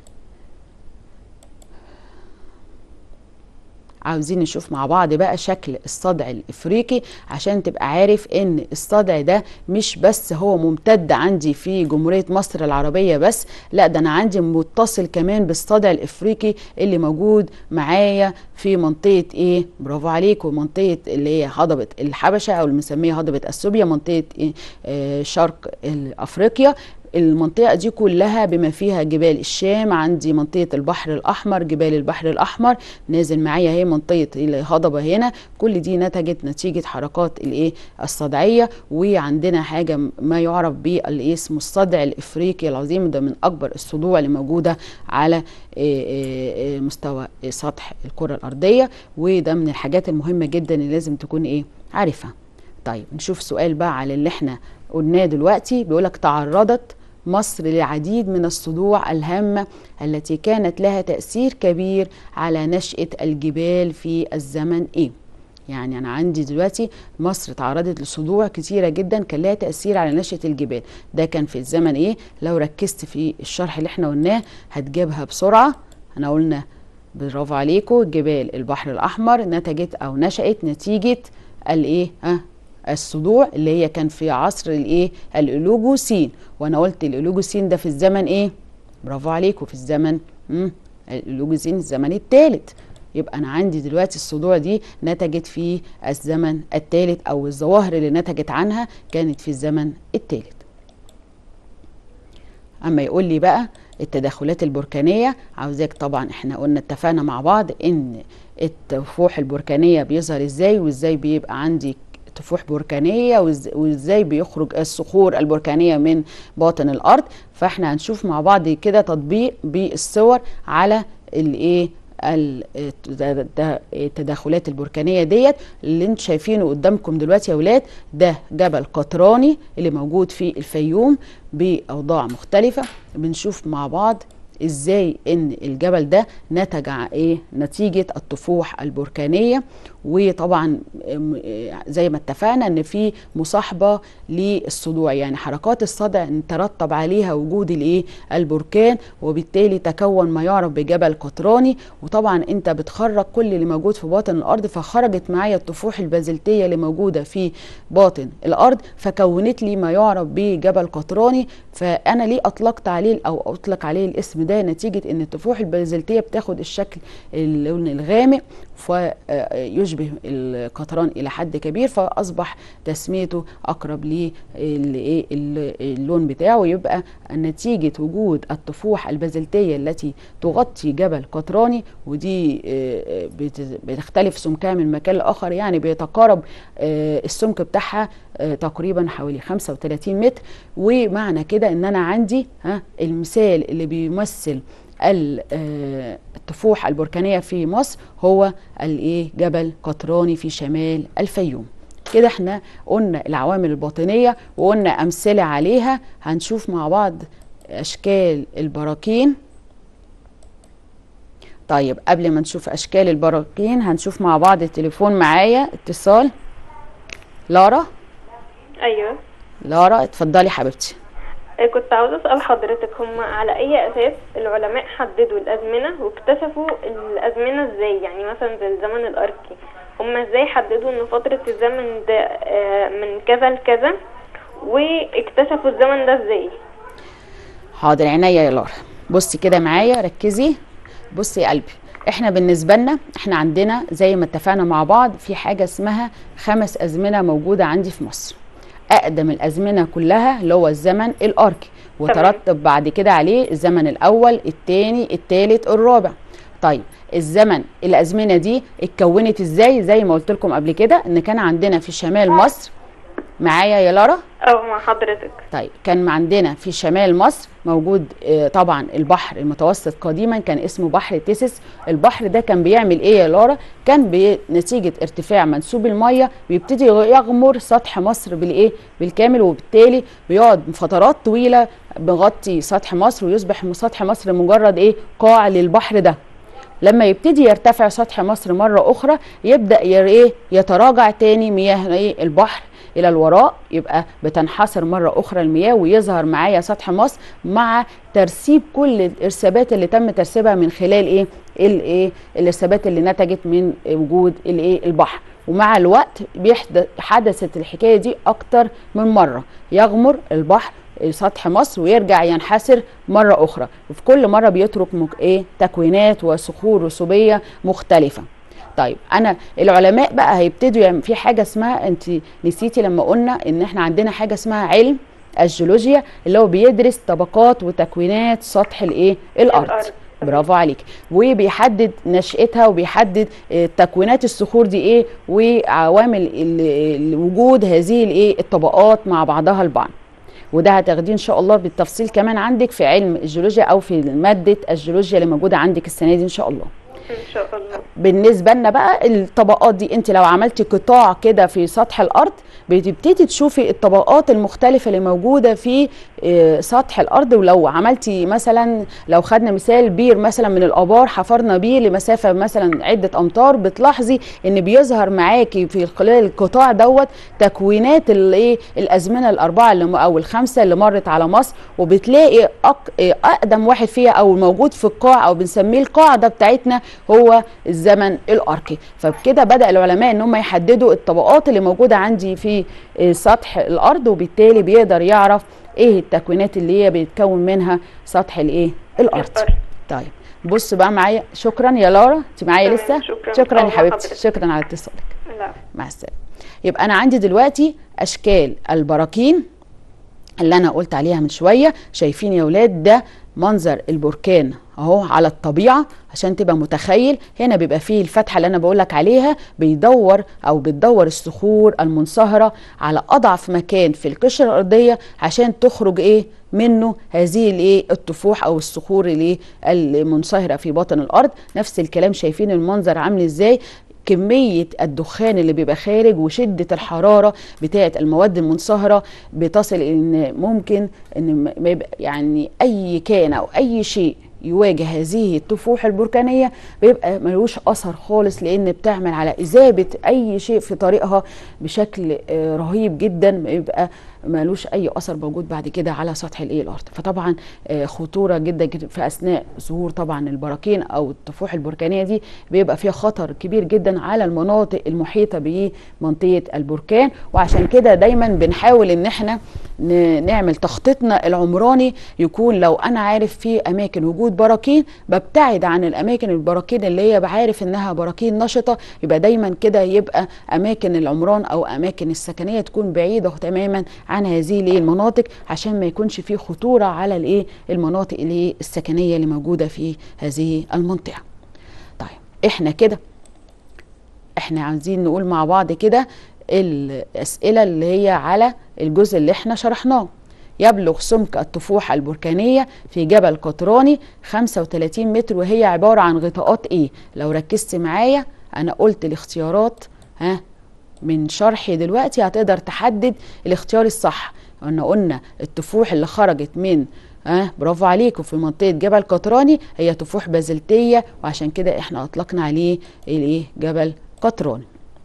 عاوزين نشوف مع بعض بقى شكل الصدع الافريقي عشان تبقى عارف ان الصدع ده مش بس هو ممتد عندي في جمهورية مصر العربية بس لا ده انا عندي متصل كمان بالصدع الافريقي اللي موجود معايا في منطقة ايه برافو عليكم منطقة اللي هي هضبة الحبشة او اللي بنسميها هضبة اثيوبيا منطقة إيه؟ آه شرق افريقيا المنطقة دي كلها بما فيها جبال الشام عندي منطقة البحر الأحمر جبال البحر الأحمر نازل معايا هي منطقة الهضبة هنا كل دي نتجت نتيجة حركات الايه الصدعية وعندنا حاجة ما يعرف بالايه اسمه الصدع الإفريقي العظيم ده من أكبر الصدوع اللي موجودة على إيه إيه إيه مستوى سطح الكرة الأرضية وده من الحاجات المهمة جدا اللي لازم تكون ايه عارفها طيب نشوف سؤال بقى على اللي احنا قلناه دلوقتي بيقولك تعرضت مصر للعديد من الصدوع الهامة التي كانت لها تأثير كبير على نشأة الجبال في الزمن ايه يعني انا عندي دلوقتي مصر تعرضت لصدوع كتيره جدا كان لها تاثير على نشاه الجبال ده كان في الزمن ايه لو ركزت في الشرح اللي احنا قلناه هتجيبها بسرعه احنا قلنا برافو عليكم جبال البحر الاحمر نتجت او نشات نتيجه الايه ها الصدوع اللي هي كان في عصر الايه الاولوجوسين وانا قلت الاولوجوسين ده في الزمن ايه برافو عليكم في الزمن امم الاولوجوسين الزمن الثالث يبقى انا عندي دلوقتي الصدوع دي نتجت في الزمن الثالث او الظواهر اللي نتجت عنها كانت في الزمن الثالث اما يقول لي بقى التدخلات البركانيه عاوزاك طبعا احنا قلنا اتفقنا مع بعض ان التفوح البركانيه بيظهر ازاي وازاي بيبقى عندي تفوح بركانيه وازاي بيخرج الصخور البركانيه من باطن الارض فاحنا هنشوف مع بعض كده تطبيق بالصور على الايه التدخلات البركانيه ديت اللي انتم شايفينه قدامكم دلوقتي يا اولاد ده جبل قطراني اللي موجود في الفيوم باوضاع مختلفه بنشوف مع بعض ازاي ان الجبل ده نتج ايه نتيجه الطفوح البركانيه وطبعا زي ما اتفقنا ان في مصاحبه للصدوع يعني حركات الصدع ترتب عليها وجود الايه البركان وبالتالي تكون ما يعرف بجبل قطراني وطبعا انت بتخرج كل اللي موجود في باطن الارض فخرجت معايا الطفوح البازلتيه اللي موجوده في باطن الارض فكونت لي ما يعرف بجبل قطراني فانا ليه اطلقت عليه او اطلق عليه الاسم ده نتيجه ان الطفوح البازلتيه بتاخد الشكل اللون الغامق فيشبه القطران الى حد كبير فاصبح تسميته اقرب للون بتاعه يبقى نتيجه وجود الطفوح البازلتيه التي تغطي جبل قطراني ودي بتختلف سمكها من مكان لاخر يعني بيتقارب السمك بتاعها تقريبا حوالي 35 متر ومعنى كده ان انا عندي ها المثال اللي بيمثل الطفوح البركانيه في مصر هو الايه جبل قطراني في شمال الفيوم كده احنا قلنا العوامل الباطنيه وقلنا امثله عليها هنشوف مع بعض اشكال البراكين طيب قبل ما نشوف اشكال البراكين هنشوف مع بعض التليفون معايا اتصال لارا ايوه لارا اتفضلي حبيبتي كنت عاوزة أسأل حضرتك هم على أي أساس العلماء حددوا الأزمنة واكتشفوا الأزمنة إزاي يعني مثلا زي الزمن الأركي هم إزاي حددوا إن فترة الزمن ده من كذا لكذا واكتشفوا الزمن ده إزاي حاضر عينيا يا لارا بصي كده معايا ركزي بصي يا قلبي احنا بالنسبة لنا احنا عندنا زي ما اتفقنا مع بعض في حاجة اسمها خمس أزمنة موجودة عندي في مصر اقدم الازمنه كلها اللي هو الزمن الاركي وترتب بعد كده عليه الزمن الاول الثاني الثالث الرابع طيب الزمن الازمنه دي اتكونت ازاي زي ما قلت لكم قبل كده ان كان عندنا في شمال مصر معايا يا لارا اه مع حضرتك طيب كان عندنا في شمال مصر موجود آه طبعا البحر المتوسط قديما كان اسمه بحر تيسس البحر ده كان بيعمل ايه يا لارا كان بنتيجه ارتفاع منسوب الميه بيبتدي يغمر سطح مصر بالايه بالكامل وبالتالي بيقعد فترات طويله بيغطي سطح مصر ويصبح سطح مصر مجرد ايه قاع للبحر ده لما يبتدي يرتفع سطح مصر مره اخرى يبدا ايه يتراجع تاني مياه ايه البحر الى الوراء يبقى بتنحصر مره اخرى المياه ويظهر معايا سطح مصر مع ترسيب كل الارسابات اللي تم ترسيبها من خلال ايه الايه الارسابات اللي نتجت من وجود الايه البحر ومع الوقت بيحدث حدثت الحكايه دي اكتر من مره يغمر البحر سطح مصر ويرجع ينحسر مرة أخرى وفي كل مرة بيترك مك... إيه تكوينات وصخور رسوبية مختلفة طيب انا العلماء بقى هيبتدوا يعني في حاجه اسمها انت نسيتي لما قلنا ان احنا عندنا حاجه اسمها علم الجيولوجيا اللي هو بيدرس طبقات وتكوينات سطح الايه الارض الأرض. برافو عليك وبيحدد نشأتها وبيحدد آه، تكوينات الصخور دي ايه وعوامل ال- ال- وجود هذه الايه الطبقات مع بعضها البعض وده هتاخديه ان شاء الله بالتفصيل كمان عندك في علم الجيولوجيا او في ماده الجيولوجيا اللي موجوده عندك السنه دي ان شاء الله ان شاء الله بالنسبه لنا بقى الطبقات دي انت لو عملتي قطاع كده في سطح الارض بتبتدي تشوفي الطبقات المختلفه اللي موجوده في آه، سطح الارض ولو عملتي مثلا لو خدنا مثال بير مثلا من الابار حفرنا بير لمسافه مثلا عده امتار بتلاحظي ان بيظهر معاكي في خلال القطاع دوت تكوينات الايه الازمنه الاربعه اللي م- او الخمسه اللي مرت على مصر وبتلاقي أق... آه، اقدم واحد فيها او موجود في القاع او بنسميه القاعده بتاعتنا هو الزمن الاركي فبكده بدا العلماء ان هم يحددوا الطبقات اللي موجوده عندي في آه، سطح الارض وبالتالي بيقدر يعرف ايه التكوينات اللي هي بيتكون منها سطح الايه الارض الأرض. طيب بص بقى معايا شكرا يا لارا انت معايا تمام، لسه شكراً. شكرا يا الله حبيبتي حضرتك. شكرا على اتصالك لا مع السلامه يبقى انا عندي دلوقتي اشكال البراكين اللي انا قلت عليها من شويه شايفين يا ولاد ده منظر البركان اهو على الطبيعه عشان تبقى متخيل هنا بيبقى فيه الفتحه اللي انا بقولك عليها بيدور او بتدور الصخور المنصهره على اضعف مكان في القشره الارضيه عشان تخرج ايه منه هذه الايه الطفوح او الصخور الايه المنصهره في باطن الارض نفس الكلام شايفين المنظر عامل ازاي كمية الدخان اللي بيبقى خارج وشدة الحرارة بتاعة المواد المنصهرة بتصل ان ممكن ان م- ما يبقى يعني اي كائن او اي شيء يواجه هذه الطفوح البركانية بيبقى ملوش أثر خالص لأن بتعمل على إذابة أي شيء في طريقها بشكل آه، رهيب جدا بيبقى ملوش أي أثر موجود بعد كده على سطح الإيه الأرض فطبعا آه، خطورة جدا جدا في أثناء ظهور طبعا البراكين أو الطفوح البركانية دي بيبقى فيها خطر كبير جدا على المناطق المحيطة بمنطقة البركان وعشان كده دايما بنحاول إن احنا ن- نعمل تخطيطنا العمراني يكون لو انا عارف في اماكن وجود براكين ببتعد عن الاماكن البراكين اللي هي بعارف انها براكين نشطه يبقى دايما كده يبقى اماكن العمران او اماكن السكنيه تكون بعيده تماما عن هذه الايه المناطق عشان ما يكونش في خطوره على الايه المناطق الايه السكنيه اللي موجوده في هذه المنطقه طيب احنا كده احنا عايزين نقول مع بعض كده الاسئله اللي هي على الجزء اللي احنا شرحناه يبلغ سمك الطفوح البركانيه في جبل قطراني 35 متر وهي عباره عن غطاءات ايه لو ركزت معايا انا قلت الاختيارات ها من شرحي دلوقتي هتقدر تحدد الاختيار الصح قلنا قلنا الطفوح اللي خرجت من ها برافو عليكم في منطقه جبل قطراني هي طفوح بازلتيه وعشان كده احنا اطلقنا عليه الايه جبل قطراني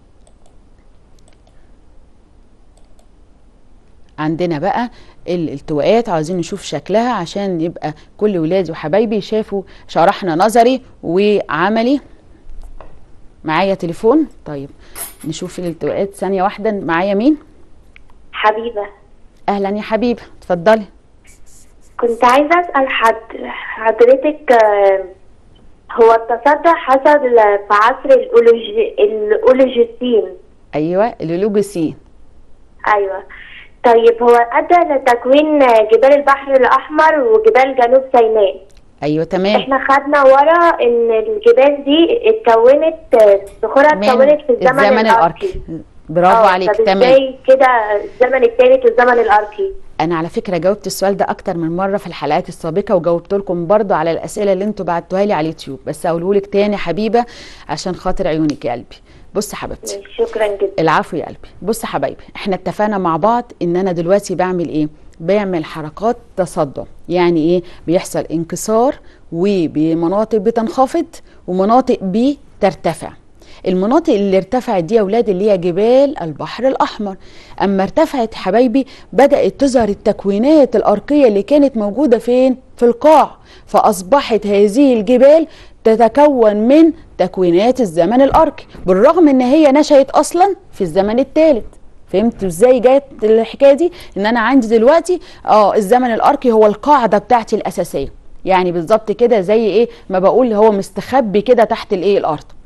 عندنا بقى الالتواءات عايزين نشوف شكلها عشان يبقى كل ولادي وحبايبي شافوا شرحنا نظري وعملي معايا تليفون طيب نشوف الالتواءات ثانية واحدة معايا مين حبيبة اهلا يا حبيبة اتفضلي كنت عايزة أسأل حد حضرتك آه، هو التصدع حصل في عصر الأولوجي... الأولوجيسين ايوه اللولوجسين أيوة طيب هو أدى لتكوين جبال البحر الأحمر وجبال جنوب سيناء ايوه تمام احنا خدنا ورا ان الجبال دي اتكونت صخورها من اتكونت في الزمن, الزمن الاركي برافو آه، عليك طب تمام ازاي كده الزمن الثالث والزمن الاركي انا على فكره جاوبت السؤال ده اكتر من مره في الحلقات السابقه وجاوبت لكم برضو على الاسئله اللي انتوا بعتوها لي على اليوتيوب بس اقوله لك تاني حبيبه عشان خاطر عيونك يا قلبي بص حبيبتي شكرا جدا العفو يا قلبي بص يا حبايبي احنا اتفقنا مع بعض ان انا دلوقتي بعمل ايه بعمل حركات تصدع يعني ايه بيحصل انكسار وبمناطق بتنخفض ومناطق بترتفع المناطق اللي ارتفعت دي يا اولاد اللي هي جبال البحر الاحمر اما ارتفعت حبايبي بدات تظهر التكوينات الارقيه اللي كانت موجوده فين في القاع فاصبحت هذه الجبال تتكون من تكوينات الزمن الاركي بالرغم ان هي نشأت اصلا في الزمن الثالث فهمتوا ازاي جت الحكايه دي ان انا عندي دلوقتي اه الزمن الاركي هو القاعده بتاعتي الاساسيه يعني بالظبط كده زي ايه ما بقول هو مستخبي كده تحت الايه الارض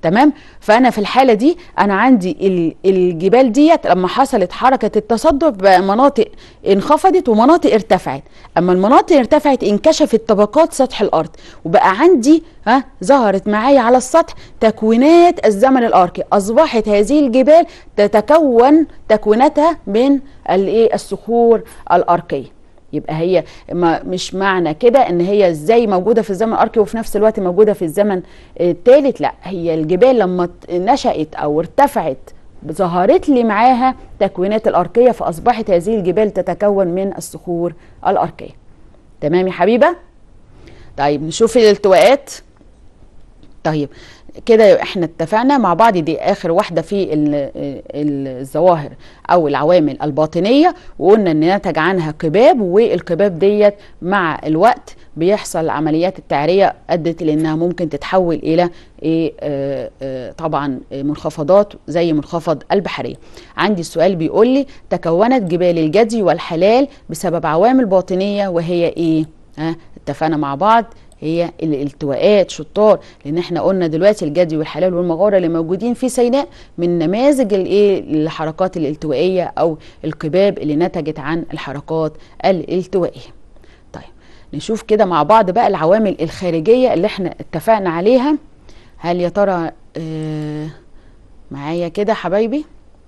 تمام فانا في الحاله دي انا عندي ال- الجبال ديت لما حصلت حركه التصدع بقى مناطق انخفضت ومناطق ارتفعت اما المناطق اللي ارتفعت انكشفت طبقات سطح الارض وبقى عندي ها ظهرت معايا على السطح تكوينات الزمن الاركي اصبحت هذه الجبال تتكون تكويناتها من الايه الصخور الاركيه يبقى هي ما مش معنى كده ان هي ازاي موجوده في الزمن الاركي وفي نفس الوقت موجوده في الزمن الثالث لا هي الجبال لما ت- نشأت او ارتفعت ظهرت لي معاها تكوينات الاركيه فاصبحت هذه الجبال تتكون من الصخور الاركيه تمام يا حبيبه طيب نشوف الالتواءات طيب كده احنا اتفقنا مع بعض دي اخر واحده في ال- الظواهر او العوامل الباطنيه وقلنا ان نتج عنها قباب والقباب ديت مع الوقت بيحصل عمليات التعريه ادت لانها ممكن تتحول الى ايه آه آه طبعا منخفضات زي منخفض البحريه عندي السؤال بيقول لي تكونت جبال الجدي والحلال بسبب عوامل باطنيه وهي ايه ها اتفقنا مع بعض هي الالتواءات شطار لان احنا قلنا دلوقتي الجدي والحلال والمغاره اللي موجودين في سيناء من نماذج الايه الحركات الالتوائيه او القباب اللي نتجت عن الحركات الالتوائيه طيب نشوف كده مع بعض بقى العوامل الخارجيه اللي احنا اتفقنا عليها هل يا ترى آه معايا كده حبايبي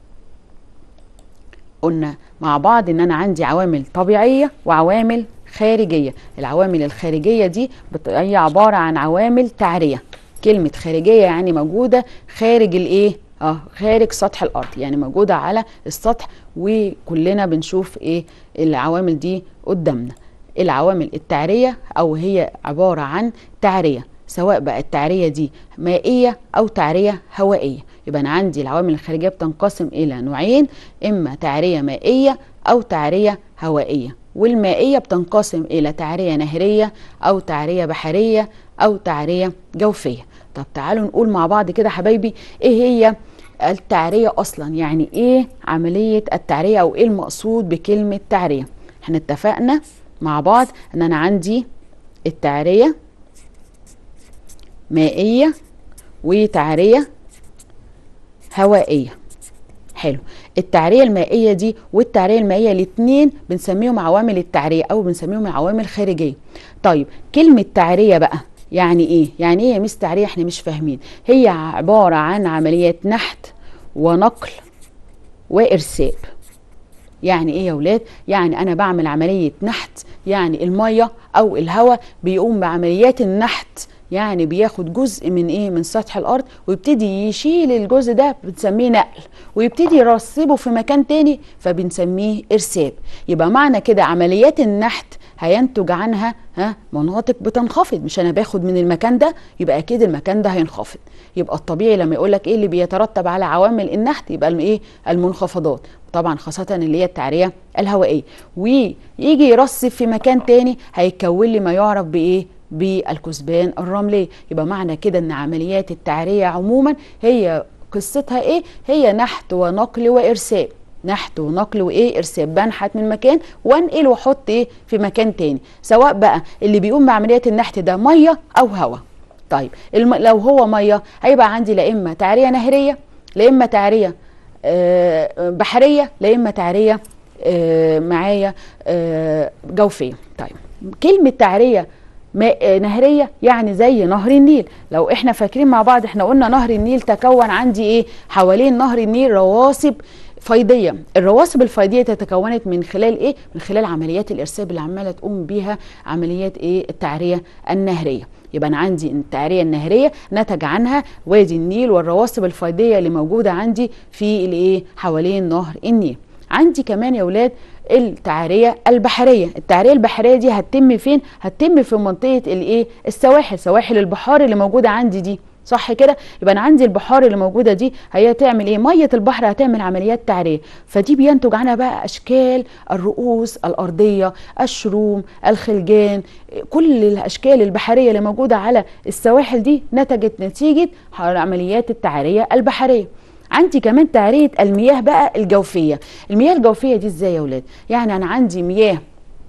قلنا مع بعض ان انا عندي عوامل طبيعيه وعوامل خارجيه العوامل الخارجيه دي بت- هي عباره عن عوامل تعريه كلمه خارجيه يعني موجوده خارج الايه اه خارج سطح الارض يعني موجوده على السطح وكلنا بنشوف ايه العوامل دي قدامنا العوامل التعريه او هي عباره عن تعريه سواء بقى التعريه دي مائيه او تعريه هوائيه يبقى انا عندي العوامل الخارجيه بتنقسم الى نوعين اما تعريه مائيه او تعريه هوائيه والمائيه بتنقسم الى تعريه نهريه او تعريه بحريه او تعريه جوفيه طب تعالوا نقول مع بعض كده حبايبي ايه هي التعريه اصلا يعني ايه عمليه التعريه او ايه المقصود بكلمه تعريه احنا اتفقنا مع بعض ان انا عندي التعريه مائيه وتعريه هوائيه حلو التعريه المائيه دي والتعريه المائيه الاثنين بنسميهم عوامل التعريه او بنسميهم عوامل خارجيه طيب كلمه تعريه بقى يعني ايه يعني ايه يا مس تعريه احنا مش فاهمين هي عباره عن عمليات نحت ونقل وارساب يعني ايه يا ولاد يعني انا بعمل عمليه نحت يعني الميه او الهواء بيقوم بعمليات النحت يعني بياخد جزء من ايه من سطح الارض ويبتدي يشيل الجزء ده بنسميه نقل ويبتدي يرسبه في مكان تاني فبنسميه ارساب يبقى معنى كده عمليات النحت هينتج عنها ها مناطق بتنخفض مش انا باخد من المكان ده يبقى اكيد المكان ده هينخفض يبقى الطبيعي لما يقول لك ايه اللي بيترتب على عوامل النحت يبقى ايه المنخفضات طبعا خاصة اللي هي التعرية الهوائية ويجي يرسب في مكان تاني هيكون لي ما يعرف بايه بالكثبان الرملية يبقى معنى كده ان عمليات التعرية عموما هي قصتها ايه هي نحت ونقل وارساب نحت ونقل وايه ارساب بنحت من مكان وانقل واحط ايه في مكان تاني سواء بقى اللي بيقوم بعمليات النحت ده ميه او هواء طيب الم... لو هو ميه هيبقى عندي لا اما تعريه نهريه لا اما تعريه آه بحريه لا اما تعريه آه معايا آه جوفيه طيب كلمه تعريه ماء نهريه يعني زي نهر النيل لو احنا فاكرين مع بعض احنا قلنا نهر النيل تكون عندي ايه حوالين نهر النيل رواسب فيضيه الرواسب الفيضيه تتكونت من خلال ايه من خلال عمليات الارساب اللي عماله تقوم بيها عمليات ايه التعريه النهريه يبقى انا عندي التعريه النهريه نتج عنها وادي النيل والرواسب الفيضيه اللي موجوده عندي في الايه حوالين نهر النيل عندي كمان يا ولاد التعريه البحريه التعريه البحريه دي هتتم فين هتتم في منطقه الايه السواحل سواحل البحار اللي موجوده عندي دي صح كده يبقى انا عندي البحار اللي موجوده دي هي تعمل ايه ميه البحر هتعمل عمليات تعريه فدي بينتج عنها بقى اشكال الرؤوس الارضيه الشروم الخلجان كل الاشكال البحريه اللي موجوده على السواحل دي نتجت نتيجه عمليات التعريه البحريه عندي كمان تعريه المياه بقى الجوفيه المياه الجوفيه دي ازاي يا ولاد يعني انا عندي مياه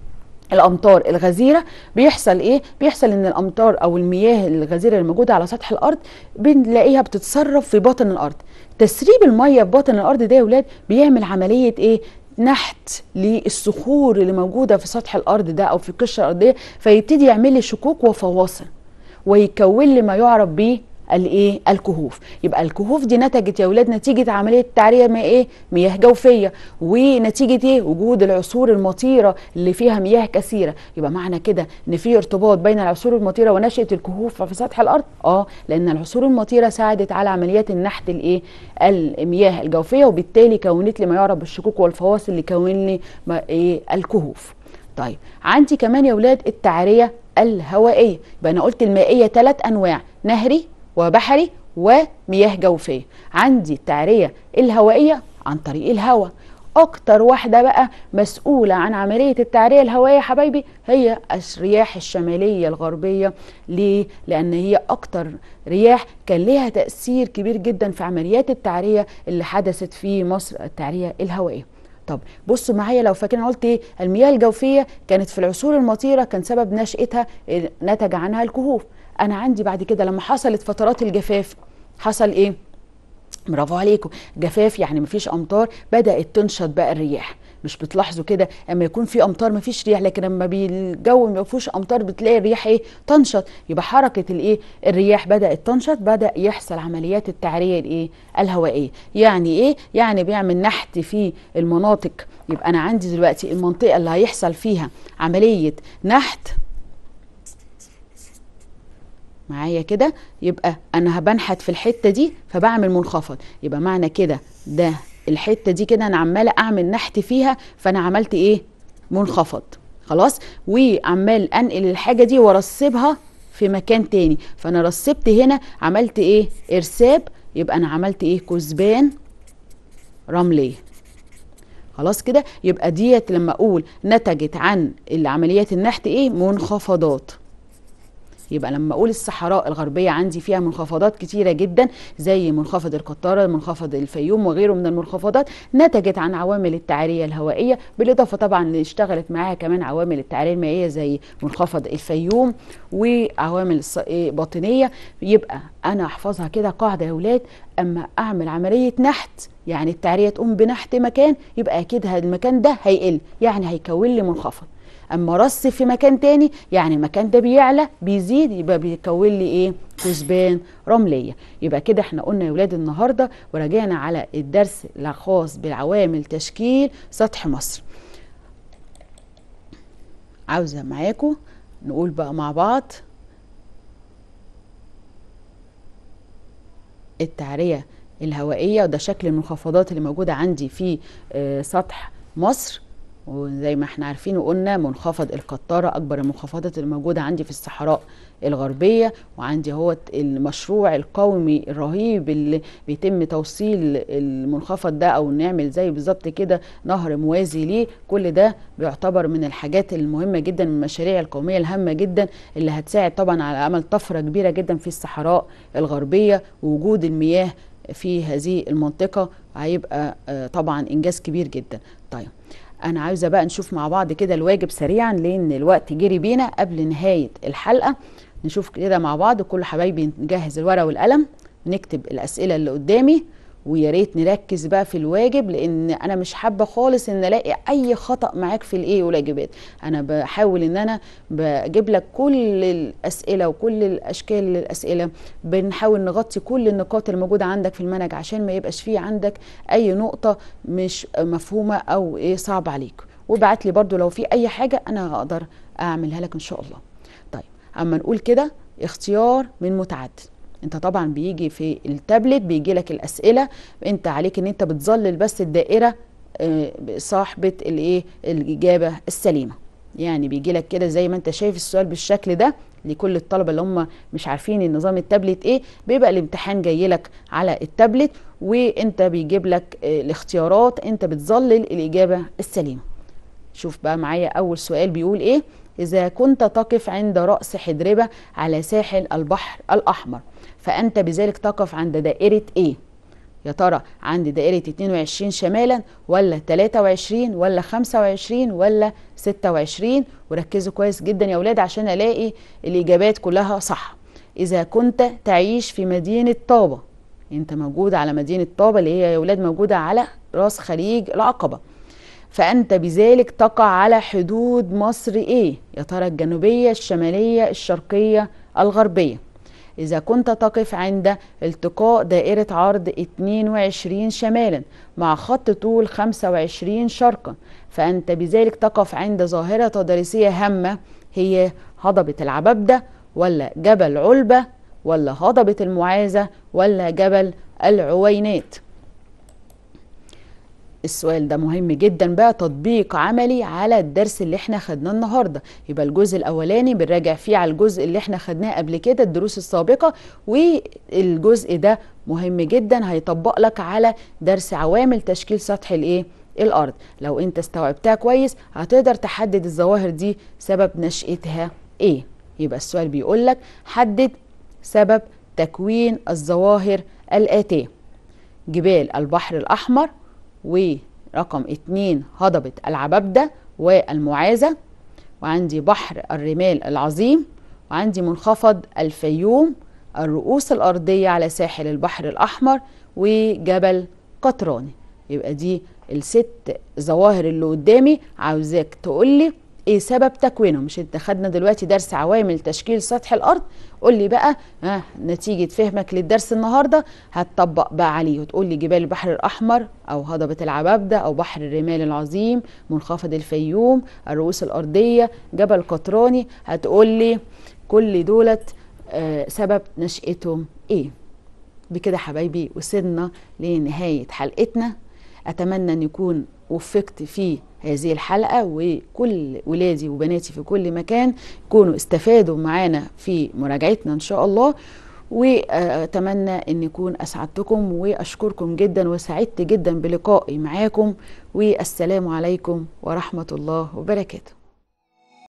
الامطار الغزيره بيحصل ايه بيحصل ان الامطار او المياه الغزيره اللي موجوده على سطح الارض بنلاقيها بتتسرب في باطن الارض تسريب الميه في باطن الارض ده يا ولاد بيعمل عمليه ايه نحت للصخور اللي موجوده في سطح الارض ده او في القشره الارضيه فيبتدي يعمل لي شكوك وفواصل ويكون لي ما يعرف به الايه الكهوف يبقى الكهوف دي نتجت يا اولاد نتيجه عمليه تعريه ما ايه مياه جوفيه ونتيجه ايه وجود العصور المطيره اللي فيها مياه كثيره يبقى معنى كده ان في ارتباط بين العصور المطيره ونشاه الكهوف في سطح الارض اه لان العصور المطيره ساعدت على عمليات النحت الايه المياه الجوفيه وبالتالي كونت لي ما يعرف بالشكوك والفواصل اللي كون لي ما ايه الكهوف طيب عندي كمان يا اولاد التعريه الهوائيه يبقى انا قلت المائيه ثلاث انواع نهري وبحري ومياه جوفيه عندي التعريه الهوائيه عن طريق الهواء اكتر واحده بقى مسؤوله عن عمليه التعريه الهوائيه يا حبايبي هي الرياح الشماليه الغربيه ليه لان هي اكتر رياح كان ليها تاثير كبير جدا في عمليات التعريه اللي حدثت في مصر التعريه الهوائيه طب بصوا معايا لو فاكرين قلت ايه المياه الجوفيه كانت في العصور المطيره كان سبب نشاتها نتج عنها الكهوف انا عندي بعد كده لما حصلت فترات الجفاف حصل ايه برافو عليكم جفاف يعني مفيش امطار بدات تنشط بقى الرياح مش بتلاحظوا كده اما يكون في امطار مفيش رياح لكن لما الجو ما فيهوش امطار بتلاقي الرياح ايه تنشط يبقى حركه الايه الرياح بدات تنشط بدا يحصل عمليات التعريه الايه الهوائيه يعني ايه يعني بيعمل نحت في المناطق يبقى انا عندي دلوقتي المنطقه اللي هيحصل فيها عمليه نحت معايا كده يبقى انا هبنحت في الحته دي فبعمل منخفض يبقى معنى كده ده الحته دي كده انا عماله اعمل نحت فيها فانا عملت ايه منخفض خلاص وعمال انقل الحاجه دي وارسبها في مكان تاني فانا رسبت هنا عملت ايه ارساب يبقى انا عملت ايه كثبان رمليه خلاص كده يبقى ديت لما اقول نتجت عن عمليات النحت ايه منخفضات يبقى لما اقول الصحراء الغربيه عندي فيها منخفضات كتيره جدا زي منخفض القطاره منخفض الفيوم وغيره من المنخفضات نتجت عن عوامل التعريه الهوائيه بالاضافه طبعا اللي اشتغلت معاها كمان عوامل التعريه المائيه زي منخفض الفيوم وعوامل باطنيه يبقى انا احفظها كده قاعده يا اولاد اما اعمل عمليه نحت يعني التعريه تقوم بنحت مكان يبقى اكيد المكان ده هيقل يعني هيكون لي منخفض اما رص في مكان تاني يعني المكان ده بيعلى بيزيد يبقى بيكون لي ايه كثبان رمليه يبقى كده احنا قلنا يا ولاد النهارده وراجعنا على الدرس الخاص بالعوامل تشكيل سطح مصر عاوزه معاكم نقول بقى مع بعض التعريه الهوائيه وده شكل المنخفضات اللي موجوده عندي في آه سطح مصر وزي ما احنا عارفين وقلنا منخفض القطارة أكبر المنخفضات اللي موجودة عندي في الصحراء الغربية وعندي هو المشروع القومي الرهيب اللي بيتم توصيل المنخفض ده أو نعمل زي بالظبط كده نهر موازي ليه كل ده بيعتبر من الحاجات المهمة جدا من المشاريع القومية الهامة جدا اللي هتساعد طبعا على عمل طفرة كبيرة جدا في الصحراء الغربية ووجود المياه في هذه المنطقة هيبقى طبعا إنجاز كبير جدا طيب انا عاوزه بقى نشوف مع بعض كده الواجب سريعا لان الوقت جري بينا قبل نهايه الحلقه نشوف كده مع بعض كل حبايبي نجهز الورقه والقلم نكتب الاسئله اللي قدامي ويا ريت نركز بقى في الواجب لان انا مش حابه خالص ان الاقي اي خطا معاك في الايه والاجابات انا بحاول ان انا بجيب لك كل الاسئله وكل الاشكال الاسئله بنحاول نغطي كل النقاط اللي موجوده عندك في المنهج عشان ما يبقاش فيه عندك اي نقطه مش مفهومه او ايه صعب عليك وابعت لي برضو لو في اي حاجه انا هقدر اعملها لك ان شاء الله طيب اما نقول كده اختيار من متعدد انت طبعا بيجي في التابلت بيجي لك الاسئله انت عليك ان انت بتظلل بس الدائره صاحبه الايه الاجابه السليمه يعني بيجي لك كده زي ما انت شايف السؤال بالشكل ده لكل الطلبه اللي هم مش عارفين النظام التابلت ايه بيبقى الامتحان جاي لك على التابلت وانت بيجيب لك الاختيارات انت بتظلل الاجابه السليمه شوف بقى معايا اول سؤال بيقول ايه اذا كنت تقف عند راس حدربه على ساحل البحر الاحمر فأنت بذلك تقف عند دائرة إيه؟ يا ترى عندي دائرة 22 شمالا ولا 23 ولا 25 ولا 26 وركزوا كويس جدا يا ولاد عشان الاقي الاجابات كلها صح اذا كنت تعيش في مدينة طابة انت موجود على مدينة طابة اللي هي يا ولاد موجودة على راس خليج العقبة فأنت بذلك تقع على حدود مصر إيه؟ يا ترى الجنوبية الشمالية الشرقية الغربية إذا كنت تقف عند التقاء دائرة عرض 22 شمالا مع خط طول 25 شرقا فأنت بذلك تقف عند ظاهرة تضاريسية هامة هي هضبة العبابدة ولا جبل علبة ولا هضبة المعازة ولا جبل العوينات السؤال ده مهم جدا بقى تطبيق عملي على الدرس اللي احنا خدناه النهارده يبقى الجزء الاولاني بنراجع فيه على الجزء اللي احنا خدناه قبل كده الدروس السابقه والجزء ده مهم جدا هيطبق لك على درس عوامل تشكيل سطح الايه الارض لو انت استوعبتها كويس هتقدر تحدد الظواهر دي سبب نشأتها ايه يبقى السؤال بيقول لك حدد سبب تكوين الظواهر الآتية جبال البحر الأحمر ورقم اتنين هضبة العبابدة والمعازة وعندي بحر الرمال العظيم وعندي منخفض الفيوم الرؤوس الأرضية على ساحل البحر الأحمر وجبل قطراني يبقى دي الست ظواهر اللي قدامي عاوزاك تقولي ايه سبب تكوينهم مش انت خدنا دلوقتي درس عوامل تشكيل سطح الارض قول لي بقى ها نتيجه فهمك للدرس النهارده هتطبق بقى عليه وتقول لي جبال البحر الاحمر او هضبه العبابده او بحر الرمال العظيم منخفض الفيوم الرؤوس الارضيه جبل قطراني هتقول لي كل دولت آه سبب نشأتهم ايه بكده حبايبي وصلنا لنهايه حلقتنا اتمنى ان يكون وفقت في هذه الحلقة وكل ولادي وبناتي في كل مكان يكونوا استفادوا معانا في مراجعتنا إن شاء الله وأتمنى أن يكون أسعدتكم وأشكركم جدا وسعدت جدا بلقائي معاكم والسلام عليكم ورحمة الله وبركاته